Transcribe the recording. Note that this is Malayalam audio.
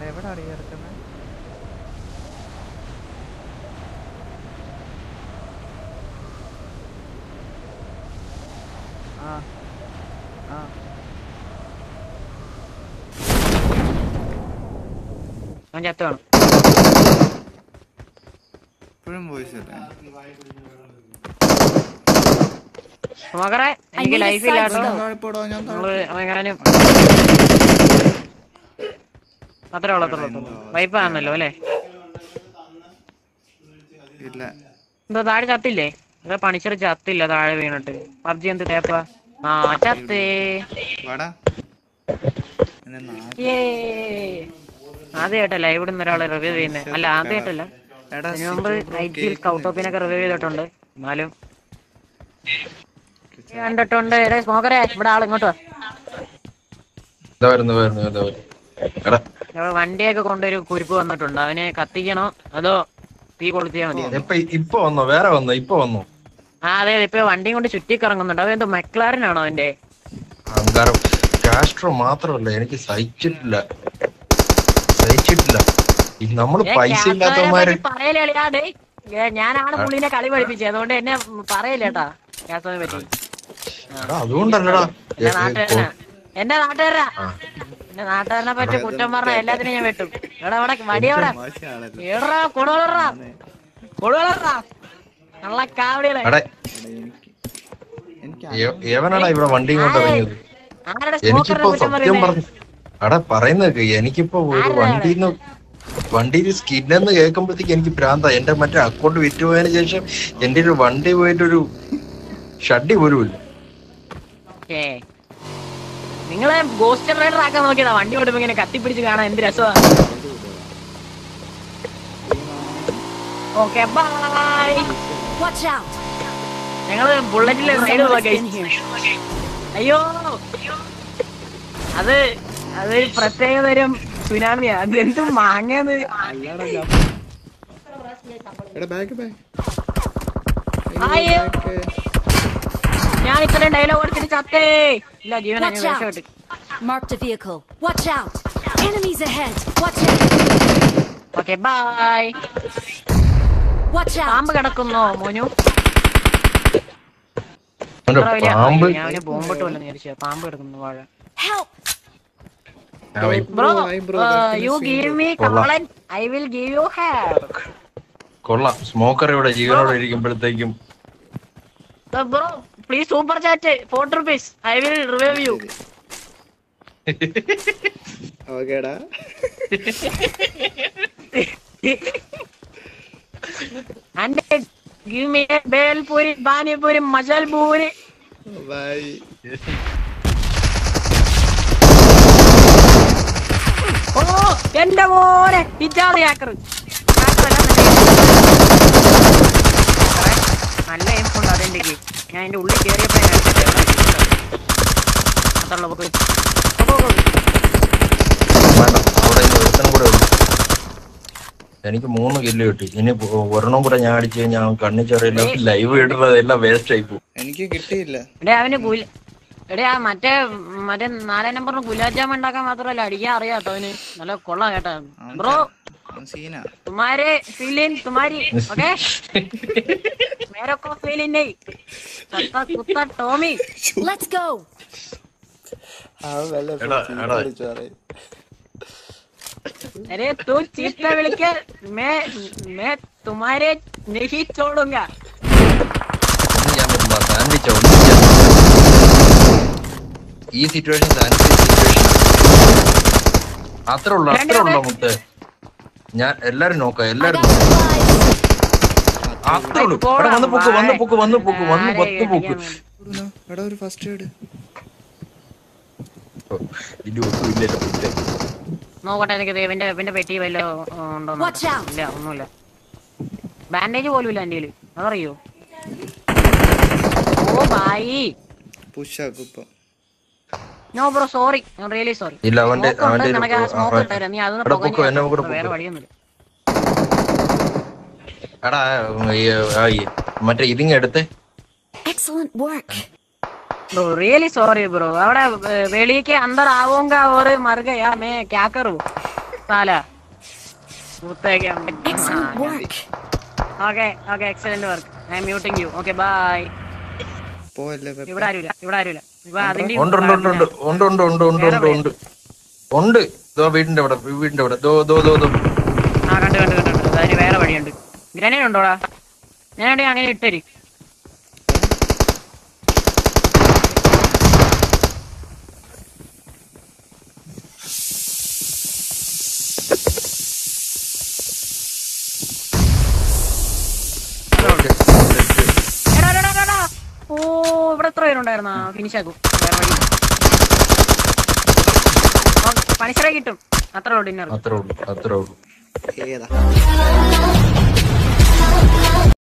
എവിടെ അറിയാ എടുക്കുന്നത് ആ ആ അവൻ ചത്തു വേണം ഇപ്പോഴും വോയിസ് അല്ലേ മകറെ എനിക്ക് need a ലൈഫ് ഇല്ല side കേട്ടോ step. താഴെ പോടോ ഞാൻ താഴെ നമ്മള് അവനെങ്ങാനും അത്രേ ഉള്ളത്തുള്ളൂ വൈപ്പാണല്ലോ അല്ലേ ഇല്ല എന്താ താഴെ ചത്തില്ലേ എന്താ പണിച്ചർ ചത്തില്ല താഴെ വീണിട്ട് പബ്ജി എന്ത് തേപ്പ ആ ചത്തേ വാടാ എന്നെ നാ- ഏ ആദ്യമായിട്ടല്ല ഇവിടെ നിന്ന് ഒരാളെ റിവ്യൂ ചെയ്യുന്നത് അല്ല ആദ്യമായിട്ടല്ല എടാ അതിനു മുമ്പ് സിജു ബ്രോ ഐ ടി കേൾക്കുന്നില്ല. സ്കൗട്ടോപ്പിനൊക്കെ റിവ്യൂ ചെയ്തിട്ടുണ്ട് എന്നാലും കണ്ടിട്ടുണ്ട് എടേ സ്മോക്കറെ ഇവിടെ ആൾ ഇങ്ങോട്ട് വാ. ഇതാ വരുന്നു വരുന്നു ഇതാ വരുന്നു എടാ ഇവിടെ വണ്ടിയൊക്കെ കൊണ്ടൊരു കുരിപ്പ് വന്നിട്ടുണ്ട് അവനെ കത്തിക്കണോ അതോ തീ കൊളുത്തിയാ മതി ഇപ്പൊ ഇപ്പൊ വന്നോ വേറെ വന്നോ ഇപ്പൊ വന്നോ ആ അതെ അതെ, ഇപ്പൊ വണ്ടിയും കൊണ്ട് ചുറ്റി കറങ്ങുന്നുണ്ട് അതെന്തോ മെക്ലാരനാണോ അവന്റെ അഹങ്കാരം കാസ്ട്രോ മാത്രമല്ല എനിക്ക് സഹിച്ചിട്ടില്ല സഹിച്ചിട്ടില്ല ഈ നമ്മള് ഏ, പൈസ ക്യാപ്റ്റനെ ഇല്ലാത്തവന്മാര് പറ്റി പറയലേ അളിയാ, ഡേയ്. ഏ, ഞാനാണ് പുള്ളിനെ കളി പഠിപ്പിച്ചത് അതുകൊണ്ട് എന്നെ പറയില്ലേട്ടാ ക്യാപ്റ്റനെ പറ്റി എടാ, അതുകൊണ്ടല്ലടാ എന്റെ നാട്ടുകാരനാ എന്റെ നാട്ടുകാരനാ എന്റെ നാട്ടുകാരനെ പറ്റി കുറ്റം പറഞ്ഞ എല്ലാത്തിനും ഞാൻ വെട്ടും എടാ അവിടെ വടിയോടെ മോശമാണല്ലോ ഏടാ കൊടുവളറാ കൊടുവളറാ നല്ല കാവടികളെ എടാ എടാ, എനിക്ക് എനിക്ക് ഏ- ഏവനാടാ ഇവിടെ വണ്ടി കൊണ്ട് ഇറങ്ങിയത് ആരുടെ എനിക്കിപ്പോ സ്മോക്കറിനെ കുറ്റം സത്യം പറയുന്നേ പറഞ്ഞു എടാ പറയുന്നത് എനിക്കിപ്പോ ഒരു ആരുടെ? വണ്ടിന്ന് വണ്ടിയിൽ സ്കിന്നെന്ന് കേൾക്കുമ്പോഴത്തേക്ക് എനിക്ക് ഭ്രാന്ത എന്റെ മറ്റേ അക്കൗണ്ട് വിറ്റുപോയതിനു ശേഷം എന്റെ ഒരു വണ്ടി പോയിട്ടൊരു ഷഡ്ഡി പോലും ഇല്ല ഏ നിങ്ങളെ ഗോസ്റ്റ് റൈഡർ ആക്കാൻ നോക്കിയതാ വണ്ടി ഓടുമ്പോ ഇങ്ങനെ കത്തിപ്പിടിച്ച് കാണാൻ എന്ത് രസമാണ് ഓക്കെ ബൈ Watch out! ഞങ്ങള് ബുള്ളറ്റില് റൈഡ് പോവാ Someone has guys. been here. അയ്യോ അത് അതൊരു പ്രത്യേക തരം സുനാമിയാ അത് എന്തും മാങ്ങന്ന് അല്ലടാ ഞാൻ എടാ ബാക്ക് ബാക്ക് അയ്യോ ഞാൻ ഇത്രയും ഡയലോഗ് അടിച്ചിട്ട് ചത്തേ ഇല്ല ജീവൻ Watch out. രക്ഷപ്പെട്ട് Marked a vehicle. Watch out! Enemies ahead! Watch out! Okay bye Watch out! പാമ്പ് കിടക്കുന്നോ മോനു അവന്റെ അത്ര വലിയ പാമ്പ് അയ്യോ, ഞാൻ അവനെ ബോംബിട്ട് വല്ലെന്ന് വിചാരിച്ചു പാമ്പ് കിടക്കുന്നു വാഴ Help! അവൻ bro Hi, bro. That's you the give scene, me കൊള്ളാം. കമളൻ I will give you have കൊള്ളാം സ്മോക്കർ ഇവിടെ ജീവനോടെ ഇരിക്കുമ്പോഴത്തേക്കും bro please super chat forty rupees I will revive you ഓക്കേടാ and give me bhelpuri panipuri masal puri bye ഓ എന്റെ മോനെ ഇജാതി ഹാക്കർ നല്ല എയിം ഉണ്ട് അതെന്റെ ഞാൻ അതിന്റെ ഉള്ളിൽ കയറിയപ്പോ ഞാൻ അതുള്ള പോക്ക്. പോ, പോ, പോ. വേണ്ട അവിടെ ഇനി ഒരുത്തനും കൂടെ ഉള്ളു എനിക്ക് മൂന്ന് കില്ല് കിട്ടി ഇനി പോ- ഒരെണ്ണം കൂടെ ഞാൻ അടിച്ചു കഴിഞ്ഞാൽ കണ്ണി ചെറിയില്ല ലൈവ് ഇടുന്നത് എല്ലാം വേസ്റ്റ് ആയി പോകും എനിക്ക് കിട്ടിയില്ല എടേ അവന് ഗുല എടേ ആ മറ്റേ മറ്റേ നാലാം നമ്പറിന് ഗുലാബ് ജാം ഉണ്ടാക്കാൻ മാത്രമല്ല അടിക്കാൻ അറിയാം കേട്ടോ അവന് നല്ല കൊള്ളാം കേട്ടോ ബ്രോ അവൻ സീനാ तुम्हारे फीलिंग तुम्हारी ओके मेरे को फीलिंग नहीं सत्ता कुत्ता टॉमी Let's go! അവൻ വല്ല എടാ, എടാ. വിളിച്ചു പറയും अरे तू चीता मिल के मैं मैं तुम्हारे नहीं छोड़ूंगा ഒന്നും ചെയ്യാൻ പറ്റില്ല സാൻഡ്വിച്ച് ഒന്നും ചെയ്യാൻ പറ്റില്ല. ഈ സിറ്റുവേഷൻ സാൻഡ്വിച്ച് സിറ്റുവേഷൻ അത്രേ ഉള്ളു അത്രേ ഉള്ളു മുത്ത് ഞാൻ എല്ലാരും നോക്കാം I എല്ലാരും got നോക്കാം supplies! അത്രേ ഉള്ളു എടാ, വന്ന് പൊക്ക് വന്ന് പൊക്ക് വന്ന് പൊക്ക് വന്ന് പത്ത് പൊക്ക് ഇടുന്നോ? എടാ ഒരു ഫസ്റ്റ് എയ്ഡ് ഇനി ഒന്നും ഇല്ലല്ലോ മുത്തേ. നോക്കട്ടെ എനിക്ക് ഇവന്റെ ഇവന്റെ പെട്ടി വല്ല ഉണ്ടോ Watch out. ഇല്ല ഒന്നുമില്ല ബാൻഡേജ് പോലും ഇല്ല എന്റെ അതറിയോ ഓ ബായി പുഷാക്കും ഇപ്പൊ no bro sorry really sorry ഇല്ല അവന്റെ അവന്റെ ഒരു- നിനക്ക് ആ സ്മോക്ക് അവൻ- ഇട്ടായിരുന്നു നീ അതൊന്ന് എടാ, പുകഞ്ഞ് പൊക്കോ, എന്നെ കൂടെ വേറെ പൊക്കോ. വഴിയൊന്നുമില്ല എടാ ഈ, ആ, ഈ, മറ്റേ ഇതിങ് എടുത്തേ Excellent work! Bro really sorry bro അവിടെ വെളിക്ക് अंदर आऊंगा और मर गया मैं क्या करूं സാല പൂത്തേക്കാം Excellent work. Okay okay excellent work I'm muting you okay bye പോവല്ലേ പെപ്പ ഇവിടെ ആരുമില്ല ഇവിടെ ആരുമില്ല ഇപ്പൊ അതിന്റെ ഉണ്ട് ഉണ്ട് ഉണ്ട് ഉണ്ട് ഉണ്ട് ഉണ്ട് ഉണ്ട് ഉണ്ട് ഉണ്ട് ഉണ്ട് ഉണ്ട് ദോ വീടിന്റെ അവിടെ വീടിന്റെ അവിടെ ദോ ദോ ദോ ദോ ആ കണ്ടു കണ്ടു കണ്ടു കണ്ടു അതിന് വേറെ വഴിയുണ്ട് ഗ്രനേഡ് ഉണ്ടോടാ ഞാനവിടെ അങ്ങനെ ഇട്ടരി എടാ, എടാ, എടാ, എടാ. ഓ ഇവിടെ എത്ര പേരുണ്ടായിരുന്ന ഫിനിഷ് ആക്കും വേറെ വഴി പണിച്ചറ കിട്ടും അത്രേ ഉള്ളൂ ഡിന്നർ അത്രേ ഉള്ളൂ അത്രേ ഉള്ളൂ ഏതാ